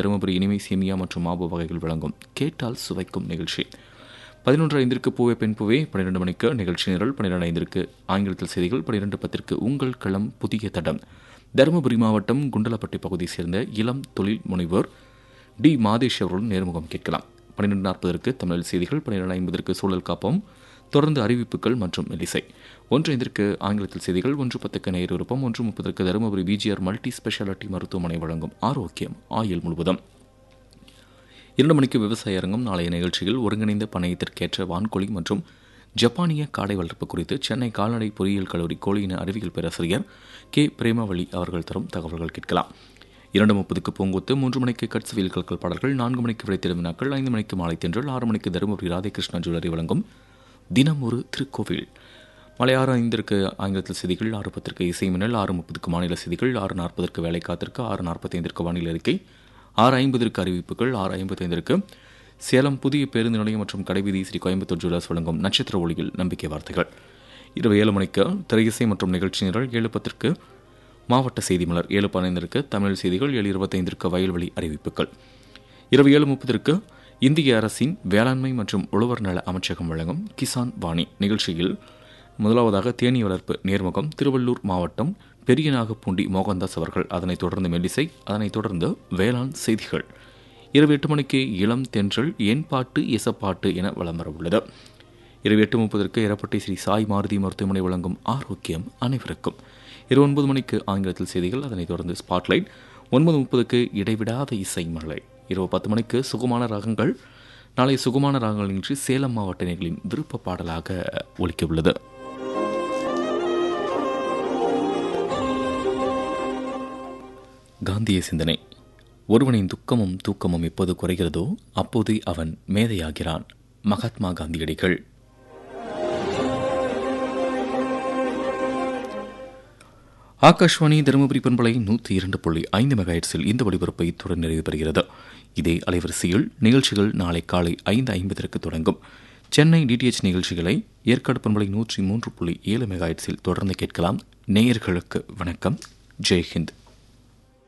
தருமபுரி இனிமை சேமியா மற்றும் மாவு வகைகள் வழங்கும் கேட்டால் சுவைக்கும் நிகழ்ச்சி பதினொன்று ஐந்திற்கு பூவே பெண் பூவே பன்னிரெண்டு மணிக்கு நிகழ்ச்சி நிரல் பன்னிரெண்டு ஐந்திற்கு ஆங்கிலத்தில் செய்திகள் பன்னிரெண்டு பத்திற்கு உங்கள் களம் புதிய தடம் தருமபுரி மாவட்டம் குண்டலப்பட்டி பகுதியை சேர்ந்த இளம் தொழில் முனைவோர் டி மாதேஷ் அவர்களுடன் நேர்முகம் கேட்கலாம் பன்னிரெண்டு நாற்பதற்கு தமிழ் செய்திகள் பன்னிரெண்டு ஐம்பதற்கு சூழல் காப்போம் தொடர்ந்து அறிவிப்புகள் மற்றும் மெல்லிசை ஒன்று ஐந்திற்கு ஆங்கிலத்தில் செய்திகள் ஒன்று பத்துக்கு நேர் விருப்பம் ஒன்று முப்பதற்கு தருமபுரி பிஜிஆர் மல்டி ஸ்பெஷாலிட்டி மருத்துவமனை வழங்கும் ஆரோக்கியம் ஆயுள் முழுவதும் இரண்டு மணிக்கு விவசாய அரங்கம் நாளைய நிகழ்ச்சியில் ஒருங்கிணைந்த பணையத்திற்கேற்ற வான்கோழி மற்றும் ஜப்பானிய காடை வளர்ப்பு குறித்து சென்னை கால்நடை பொறியியல் கல்லூரி கோழியின அறிவியல் பேராசிரியர் கே பிரேமவழி அவர்கள் தரும் தகவல்கள் கேட்கலாம் இரண்டு முப்பதுக்கு பூங்கொத்து மூன்று மணிக்கு கட்சவியல் கற்கள் பாடல்கள் நான்கு மணிக்கு விடை வினாக்கள் ஐந்து மணிக்கு மாலை தென்றல் ஆறு மணிக்கு தருமபுரி ராதாகிருஷ்ணா ஜுவல்லரி வழங்கும் தினம் ஒரு திருக்கோவில் மாலை ஆறு ஐந்திற்கு ஆங்கிலத்தில் செய்திகள் ஆறு பத்திற்கு இசை மின்னல் ஆறு முப்பதுக்கு மாநில செய்திகள் ஆறு நாற்பதற்கு வேலை காத்திற்கு ஆறு நாற்பத்தைந்திற்கு வானிலை அறிக்கை ஆறு ஐம்பதற்கு அறிவிப்புகள் ஆறு ஐம்பத்தைந்திற்கு சேலம் புதிய பேருந்து நிலையம் மற்றும் கடைவீதி ஸ்ரீ கோயம்புத்தூர் ஜுவல்லர்ஸ் வழங்கும் நட்சத்திர ஒளியில் நம்பிக்கை வார்த்தைகள் இரவு ஏழு மணிக்கு திரையிசை மற்றும் நிகழ்ச்சி நிரல் ஏழு பத்திற்கு மாவட்ட செய்தி மலர் ஏழு பதினைந்திற்கு தமிழ் செய்திகள் ஏழு இருபத்தைந்திற்கு வயல்வெளி அறிவிப்புகள் இரவு ஏழு முப்பதற்கு இந்திய அரசின் வேளாண்மை மற்றும் உழவர் நல அமைச்சகம் வழங்கும் கிசான் வாணி நிகழ்ச்சியில் முதலாவதாக தேனி வளர்ப்பு நேர்முகம் திருவள்ளூர் மாவட்டம் பெரியநாகப்பூண்டி மோகன்தாஸ் அவர்கள் அதனைத் தொடர்ந்து மெல்லிசை அதனைத் தொடர்ந்து வேளாண் செய்திகள் இரவு எட்டு மணிக்கு இளம் தென்றல் என் பாட்டு இசப்பாட்டு என வலம் வர உள்ளது இரவு எட்டு முப்பதற்கு எரப்பட்டி ஸ்ரீ சாய் மாருதி மருத்துவமனை வழங்கும் ஆரோக்கியம் அனைவருக்கும் இரவு ஒன்பது மணிக்கு ஆங்கிலத்தில் செய்திகள் அதனைத் தொடர்ந்து ஸ்பாட்லைட் ஒன்பது முப்பதுக்கு இடைவிடாத இசை மலை இரவு பத்து மணிக்கு சுகமான ராகங்கள் நாளை சுகமான ராகங்கள் நிகழ்ச்சி சேலம் மாவட்ட நேர்களின் விருப்ப பாடலாக ஒலிக்க உள்ளது காந்திய சிந்தனை ஒருவனின் துக்கமும் தூக்கமும் எப்போது குறைகிறதோ அப்போது அவன் மேதையாகிறான் மகாத்மா காந்தியடிகள் ஆகாஷ்வாணி தருமபுரி பண்பலை நூற்றி இரண்டு புள்ளி ஐந்து மெகாஹெட்ஸில் இந்த ஒளிபரப்பை தொடர் நிறைவு பெறுகிறது இதே அலைவரிசையில் நிகழ்ச்சிகள் நாளை காலை ஐந்து ஐம்பதற்கு தொடங்கும் சென்னை டிடிஎச் நிகழ்ச்சிகளை ஏற்காடு பண்பலை நூற்றி மூன்று புள்ளி ஏழு மெகாஹெட்ஸில் தொடர்ந்து கேட்கலாம் நேயர்களுக்கு வணக்கம் ஜெய்ஹிந்த்